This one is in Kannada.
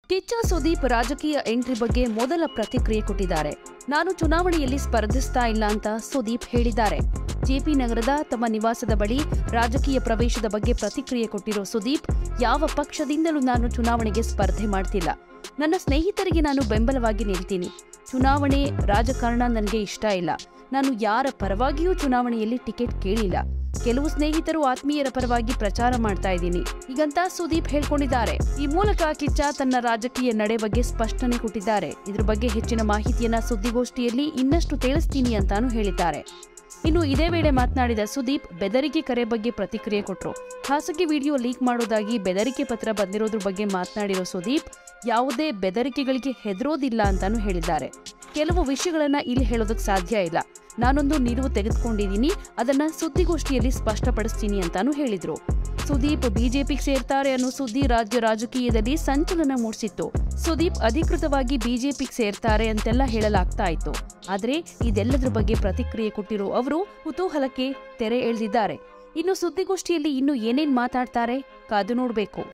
ಕಿಚ್ಚ ಸುದೀಪ್ ರಾಜಕೀಯ ಎಂಟ್ರಿ ಬಗ್ಗೆ ಮೊದಲ ಪ್ರತಿಕ್ರಿಯೆ ಕೊಟ್ಟಿದ್ದಾರೆ ನಾನು ಚುನಾವಣೆಯಲ್ಲಿ ಸ್ಪರ್ಧಿಸ್ತಾ ಇಲ್ಲ ಅಂತ ಸುದೀಪ್ ಹೇಳಿದ್ದಾರೆ ಜೆಪಿ ನಗರದ ತಮ್ಮ ನಿವಾಸದ ಬಳಿ ರಾಜಕೀಯ ಪ್ರವೇಶದ ಬಗ್ಗೆ ಪ್ರತಿಕ್ರಿಯೆ ಕೊಟ್ಟಿರೋ ಸುದೀಪ್ ಯಾವ ಪಕ್ಷದಿಂದಲೂ ನಾನು ಚುನಾವಣೆಗೆ ಸ್ಪರ್ಧೆ ಮಾಡ್ತಿಲ್ಲ ನನ್ನ ಸ್ನೇಹಿತರಿಗೆ ನಾನು ಬೆಂಬಲವಾಗಿ ನಿಲ್ತೀನಿ ಚುನಾವಣೆ ರಾಜಕಾರಣ ನನಗೆ ಇಷ್ಟ ಇಲ್ಲ ನಾನು ಯಾರ ಪರವಾಗಿಯೂ ಚುನಾವಣೆಯಲ್ಲಿ ಟಿಕೆಟ್ ಕೇಳಿಲ್ಲ ಕೆಲವು ಸ್ನೇಹಿತರು ಆತ್ಮೀಯರ ಪರವಾಗಿ ಪ್ರಚಾರ ಮಾಡ್ತಾ ಇದ್ದೀನಿ ಹೀಗಂತ ಸುದೀಪ್ ಹೇಳ್ಕೊಂಡಿದ್ದಾರೆ ಈ ಮೂಲಕ ಕಿಚ್ಚ ತನ್ನ ರಾಜಕೀಯ ನಡೆ ಬಗ್ಗೆ ಸ್ಪಷ್ಟನೆ ಕೊಟ್ಟಿದ್ದಾರೆ ಇದ್ರ ಬಗ್ಗೆ ಹೆಚ್ಚಿನ ಮಾಹಿತಿಯನ್ನ ಸುದ್ದಿಗೋಷ್ಠಿಯಲ್ಲಿ ಇನ್ನಷ್ಟು ತಿಳಿಸ್ತೀನಿ ಅಂತಾನು ಹೇಳಿದ್ದಾರೆ ಇನ್ನು ಇದೇ ವೇಳೆ ಮಾತನಾಡಿದ ಸುದೀಪ್ ಬೆದರಿಕೆ ಕರೆ ಬಗ್ಗೆ ಪ್ರತಿಕ್ರಿಯೆ ಕೊಟ್ಟರು ಖಾಸಗಿ ವಿಡಿಯೋ ಲೀಕ್ ಮಾಡೋದಾಗಿ ಬೆದರಿಕೆ ಪತ್ರ ಬಂದಿರೋದ್ರ ಬಗ್ಗೆ ಮಾತನಾಡಿರೋ ಸುದೀಪ್ ಯಾವುದೇ ಬೆದರಿಕೆಗಳಿಗೆ ಹೆದರೋದಿಲ್ಲ ಅಂತಾನು ಹೇಳಿದ್ದಾರೆ ಕೆಲವು ವಿಷಯಗಳನ್ನ ಇಲ್ಲಿ ಹೇಳೋದಕ್ಕೆ ಸಾಧ್ಯ ಇಲ್ಲ ನಾನೊಂದು ನಿಲುವು ತೆಗೆದುಕೊಂಡಿದ್ದೀನಿ ಅದನ್ನ ಸುದ್ದಿಗೋಷ್ಠಿಯಲ್ಲಿ ಸ್ಪಷ್ಟಪಡಿಸ್ತೀನಿ ಅಂತಾನು ಹೇಳಿದ್ರು ಸುದೀಪ್ ಬಿಜೆಪಿಗೆ ಸೇರ್ತಾರೆ ಅನ್ನೋ ಸುದ್ದಿ ರಾಜ್ಯ ರಾಜಕೀಯದಲ್ಲಿ ಸಂಚಲನ ಮೂಡಿಸಿತ್ತು ಸುದೀಪ್ ಅಧಿಕೃತವಾಗಿ ಬಿಜೆಪಿಗೆ ಸೇರ್ತಾರೆ ಅಂತೆಲ್ಲ ಹೇಳಲಾಗ್ತಾ ಇತ್ತು ಆದ್ರೆ ಇದೆಲ್ಲದ್ರ ಬಗ್ಗೆ ಪ್ರತಿಕ್ರಿಯೆ ಕೊಟ್ಟಿರೋ ಅವರು ಕುತೂಹಲಕ್ಕೆ ತೆರೆ ಎಳೆದಿದ್ದಾರೆ ಇನ್ನು ಸುದ್ದಿಗೋಷ್ಠಿಯಲ್ಲಿ ಇನ್ನು ಏನೇನ್ ಮಾತಾಡ್ತಾರೆ ಕಾದು ನೋಡ್ಬೇಕು